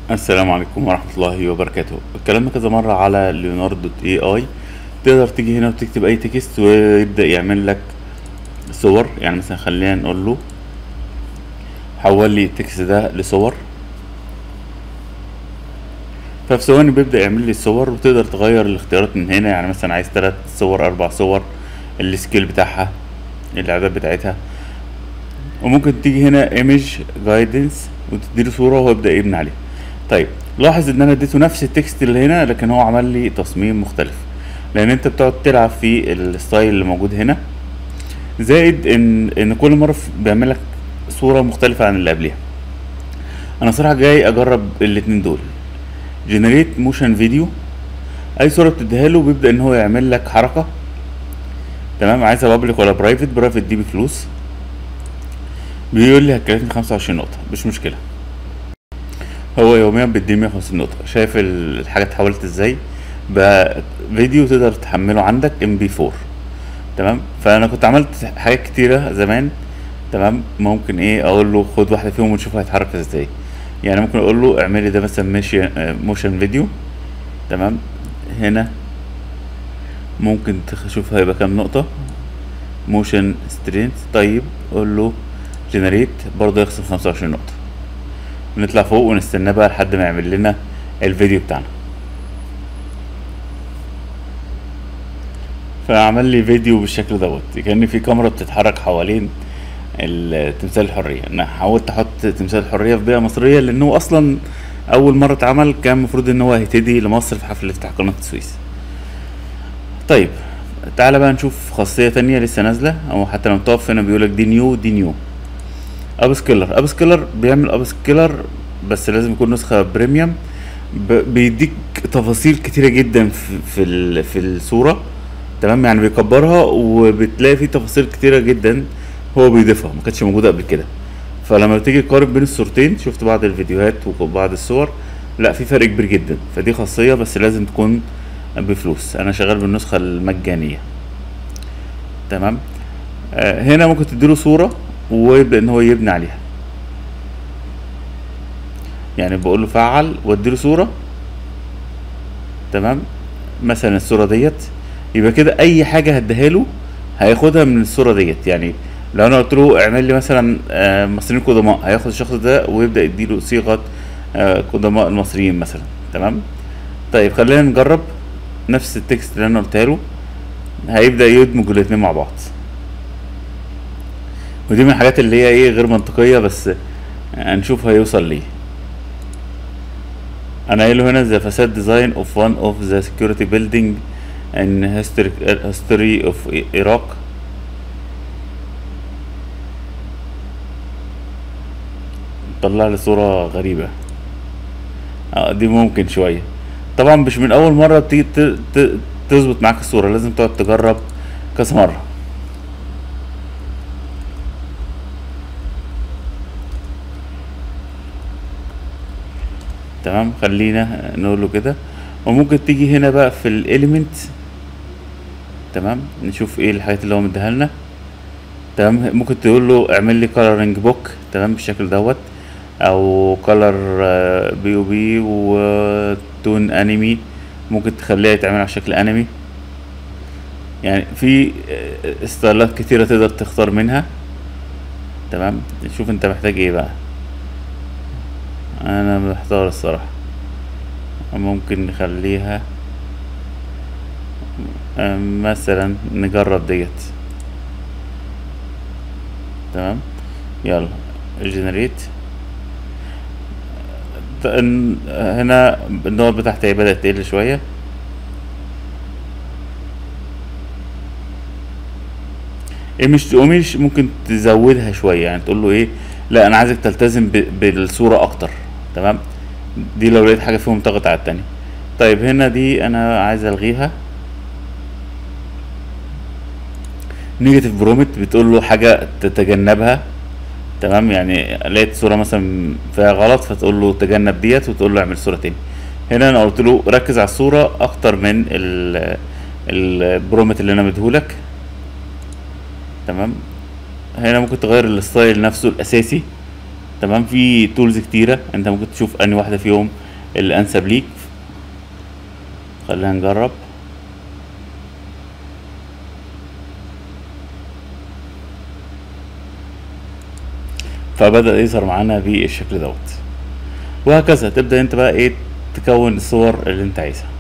السلام عليكم ورحمة الله وبركاته اتكلمنا كذا مرة على ليوناردو اي اي تقدر تيجي هنا وتكتب اي تكست ويبدأ يعمل لك صور يعني مثلا خلينا نقول له حول لي التكست ده لصور ففي ثواني بيبدأ يعمل لي الصور وتقدر تغير الاختيارات من هنا يعني مثلا عايز تلات صور اربع صور السكيل بتاعها الاعداد بتاعتها وممكن تيجي هنا ايمج جايدنس وتديله صورة وهو يبدأ يبني عليها طيب لاحظ ان انا اديته نفس التكست اللي هنا لكن هو عمل لي تصميم مختلف لان انت بتقعد تلعب في الستايل اللي موجود هنا زائد ان ان كل مره في- بيعمل لك صوره مختلفه عن اللي قبلها انا صراحه جاي اجرب الاتنين دول جنريت موشن فيديو اي صوره بتديها له بيبدا ان هو يعمل لك حركه تمام عايزها بابليك ولا برايفت برايفت دي بفلوس بيقول لي هتكلفني 25 نقطه مش مشكله هو يوميا بيديني 150 نقطة شايف ال- الحاجة اتحولت ازاي بقى فيديو تقدر تحمله عندك ام بي 4 تمام فانا كنت عملت حاجات كتيرة زمان تمام ممكن ايه اقول له خد واحدة فيهم ونشوف هيتحرك ازاي يعني ممكن اقول له اعمل لي ده مثلا ماشي موشن فيديو تمام هنا ممكن تشوف هيبقى كام نقطة موشن سترينث طيب قول له جنريت برضه يخصم 25 نقطة نطلع فوق ونستناه بقى لحد ما يعمل لنا الفيديو بتاعنا فعمل لي فيديو بالشكل دوت كأن في كاميرا بتتحرك حوالين ال- تمثال الحرية انا حاولت احط تمثال الحرية في بيئة مصرية لانه اصلا اول مرة اتعمل كان المفروض ان هو هيهتدي لمصر في حفل افتتاح قناة السويس طيب تعالى بقى نشوف خاصية تانية لسه نازلة او حتى لما تقف هنا بيقولك دي نيو دي نيو اب سكيلر اب سكيلر بيعمل اب سكيلر بس لازم يكون نسخه بريميوم ب- بيديك تفاصيل كتيره جدا في في, ال- في الصوره تمام يعني بيكبرها وبتلاقي فيه تفاصيل كتيره جدا هو بيضيفها ما كانتش موجوده قبل كده فلما تيجي تقارن بين الصورتين شفت بعض الفيديوهات وبعض الصور لا في فرق كبير جدا فدي خاصيه بس لازم تكون بفلوس انا شغال بالنسخه المجانيه تمام آه، هنا ممكن تديله صورة ويبدأ ان هو يبني عليها يعني بقول له فعل واديله صورة تمام مثلا الصورة ديت يبقى كده اي حاجة هديها له هياخدها من الصورة ديت يعني لو انا قلت له اعمل لي مثلا آه، مصريين قدماء هياخد الشخص ده ويبدأ يديله صيغة آه، قدماء المصريين مثلا تمام طيب خلينا نجرب نفس التكست اللي انا قلتها له هيبدأ يدمج الاتنين مع بعض ودي من الحاجات اللي هي ايه غير منطقية بس هنشوف هيوصل ليه انا قايله هنا the facade design of one of the security building in history, history of Iraq طلع لي صورة غريبة اه دي ممكن شوية طبعا مش من اول مرة بتيجي ت- ت- تظبط معاك الصورة لازم تقعد تجرب كذا مرة تمام خلينا نقول له كده وممكن تيجي هنا بقى في الاليمنت تمام نشوف ايه الحاجات اللي هو مديها لنا تمام ممكن تقول له اعمل لي كولرنج بوك تمام بالشكل دوت او كولر بي او بي وتون انمي ممكن تخليها يتعمل على شكل انمي يعني في آه، ستايلات كتيرة تقدر تختار منها تمام شوف انت محتاج ايه بقى انا محتار الصراحة ممكن نخليها آه، مثلا نجرب ديت تمام يلا جنريت هنا النقط بتاعتي هي بدأت تقل شوية ايمج ايمج ممكن تزودها شوية يعني تقول له ايه لا انا عايزك تلتزم ب- بالصورة اكتر تمام دي لو لقيت حاجة فيهم تغطي على التانية طيب هنا دي انا عايز الغيها نيجاتيف برومت بتقول له حاجة تتجنبها تمام يعني لقيت صورة مثلا فيها غلط فتقول له تجنب ديت وتقول له اعمل صورة تاني هنا انا قلت له ركز على الصورة اكتر من ال البرومت اللي انا مديهولك تمام هنا ممكن تغير الستايل نفسه الاساسي تمام في تولز كتيرة انت ممكن تشوف انهي واحدة فيهم اللي انسب ليك خلينا نجرب فبدأ يظهر معانا بالشكل دوت وهكذا تبدأ انت بقى ايه تكون الصور اللي انت عايزها